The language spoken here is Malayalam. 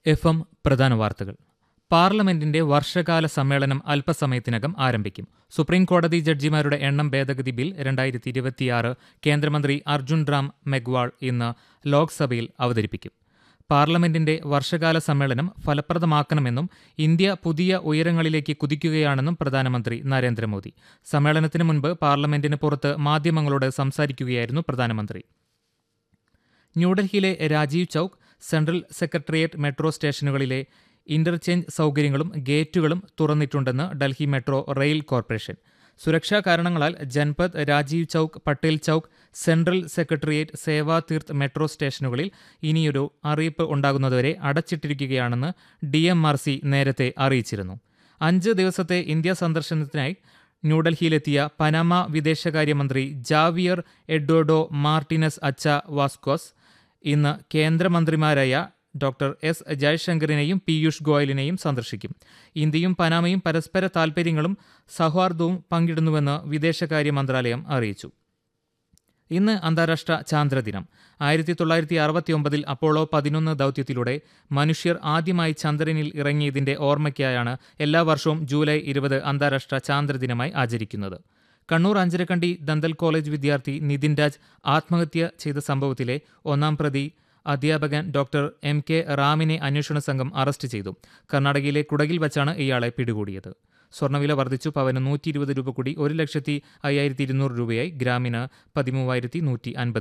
എഫ് എം പ്രധാന വാർത്തകൾ പാർലമെന്റിന്റെ വർഷകാല സമ്മേളനം അല്പസമയത്തിനകം ആരംഭിക്കും സുപ്രീം കോടതി ജഡ്ജിമാരുടെ എണ്ണം ഭേദഗതി ബിൽ രണ്ടായിരത്തി ഇരുപത്തിയാറ് കേന്ദ്രമന്ത്രി അർജുൻ റാം മെഗ്വാൾ ഇന്ന് ലോക്സഭയിൽ അവതരിപ്പിക്കും പാർലമെന്റിന്റെ വർഷകാല സമ്മേളനം ഫലപ്രദമാക്കണമെന്നും ഇന്ത്യ പുതിയ ഉയരങ്ങളിലേക്ക് കുതിക്കുകയാണെന്നും പ്രധാനമന്ത്രി നരേന്ദ്രമോദി സമ്മേളനത്തിന് മുൻപ് പാർലമെന്റിന് പുറത്ത് മാധ്യമങ്ങളോട് സംസാരിക്കുകയായിരുന്നു പ്രധാനമന്ത്രി ന്യൂഡൽഹിയിലെ Rajiv Chowk Central Secretariat metro സ്റ്റേഷനുകളിലെ ഇന്റർചേഞ്ച് സൗകര്യങ്ങളും ഗേറ്റുകളും തുറന്നിട്ടുണ്ടെന്ന് ഡൽഹി മെട്രോ റെയിൽ കോർപ്പറേഷൻ സുരക്ഷാ കാരണങ്ങളാൽ Janpath Rajiv Chowk Patel Chowk Central Secretariat Seva Teerth metro സ്റ്റേഷനുകളിൽ ഇനിയൊരു അറിയിപ്പ് ഉണ്ടാകുന്നതുവരെ അടച്ചിട്ടിരിക്കുകയാണെന്ന് ഡി എം ആർ സി നേരത്തെ അറിയിച്ചിരുന്നു അഞ്ച് ദിവസത്തെ ഇന്ത്യ സന്ദർശനത്തിനായി ന്യൂഡൽഹിയിലെത്തിയ പനാമ വിദേശകാര്യമന്ത്രി ജാവിയർ എഡോഡോ മാർട്ടിനസ് അച്ച വാസ്കോസ് ഇന്ന് കേന്ദ്രമന്ത്രിമാരായ ഡോക്ടർ എസ് ജയശങ്കറിനെയും പീയൂഷ് ഗോയലിനെയും സന്ദർശിക്കും ഇന്ത്യയും പനാമയും പരസ്പര താൽപ്പര്യങ്ങളും സൗഹാർദ്ദവും പങ്കിടുന്നുവെന്ന് വിദേശകാര്യ മന്ത്രാലയം അറിയിച്ചു ഇന്ന് അന്താരാഷ്ട്ര ചാന്ദ്രദിനം ആയിരത്തി തൊള്ളായിരത്തി അറുപത്തിയൊമ്പതിൽ അപ്പോളോ പതിനൊന്ന് ദൗത്യത്തിലൂടെ മനുഷ്യർ ആദ്യമായി ചന്ദ്രനിൽ ഇറങ്ങിയതിന്റെ ഓർമ്മയ്ക്കായാണ് എല്ലാ വർഷവും ജൂലൈ ഇരുപത് അന്താരാഷ്ട്ര ചാന്ദ്രദിനമായി ആചരിക്കുന്നത് കണ്ണൂർ അഞ്ചരക്കണ്ടി ദന്തൽ കോളേജ് വിദ്യാർത്ഥി നിതിൻ രാജ് ആത്മഹത്യ ചെയ്ത സംഭവത്തിലെ ഒന്നാം പ്രതി അധ്യാപകൻ ഡോക്ടർ എം കെ റാമിനെ അന്വേഷണ സംഘം അറസ്റ്റ് ചെയ്തു കർണാടകയിലെ കുടകിൽ വച്ചാണ് ഇയാളെ പിടികൂടിയത് സ്വർണ്ണവില വർദ്ധിച്ചു പവന് നൂറ്റി ഇരുപത് രൂപ കൂടി ഒരു ലക്ഷത്തി അയ്യായിരത്തി ഇരുന്നൂറ് രൂപയായി ഗ്രാമിന് പതിമൂവായിരത്തി നൂറ്റി അൻപത്